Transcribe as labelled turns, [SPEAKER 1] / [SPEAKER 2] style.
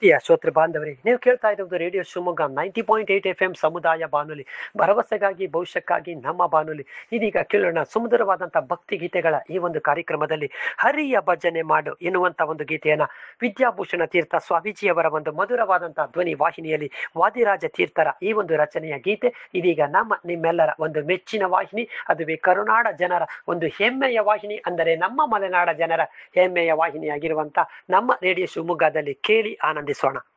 [SPEAKER 1] ಪ್ರೀತಿಯ ಶ್ರೋತೃ ಬಾಂಧವರೇ ನೀವು ಕೇಳ್ತಾ ಇರುವುದು radio Shivamogga ninety point eight F M ಸಮುದಾಯ ಬಾನುಲಿ ಭರವಸೆಗಾಗಿ ಭವಿಷ್ಯಕ್ಕಾಗಿ ನಮ್ಮ ಬಾನುಲಿ ಇದೀಗ ಕೇಳೋಣ ಸುಮಧುರವಾದಂಥ ಭಕ್ತಿ ಗೀತೆಗಳ ಈ ಒಂದು ಕಾರ್ಯಕ್ರಮದಲ್ಲಿ ಹರಿಯ ಭಜನೆ ಮಾಡು ಎನ್ನುವಂತ ಒಂದು ಗೀತೆಯನ್ನ ವಿದ್ಯಾಭೂಷಣ ತೀರ್ಥ ಸ್ವಾಮೀಜಿಯವರ ಒಂದು ಮಧುರವಾದಂಥ ಧ್ವನಿ ವಾಹಿನಿಯಲ್ಲಿ ವಾದಿರಾಜ ತೀರ್ಥರ ಈ ಒಂದು ರಚನೆಯ ಗೀತೆ ಇದೀಗ ನಮ್ಮ ನಿಮ್ಮೆಲ್ಲರ ಒಂದು ಮೆಚ್ಚಿನ ವಾಹಿನಿ ಅದುವೇ ಕರುನಾಡ ಜನರ ಒಂದು ಹೆಮ್ಮೆಯ ವಾಹಿನಿ ಅಂದರೆ ನಮ್ಮ ಮಲೆನಾಡ ಜನರ ಹೆಮ್ಮೆಯ ವಾಹಿನಿಯಾಗಿರುವಂತ ನಮ್ಮ ರೇಡಿಯೋ ಶಿವಮೊಗ್ಗದಲ್ಲಿ ಕೇಳಿ ಆನಂದಿಸೋಣ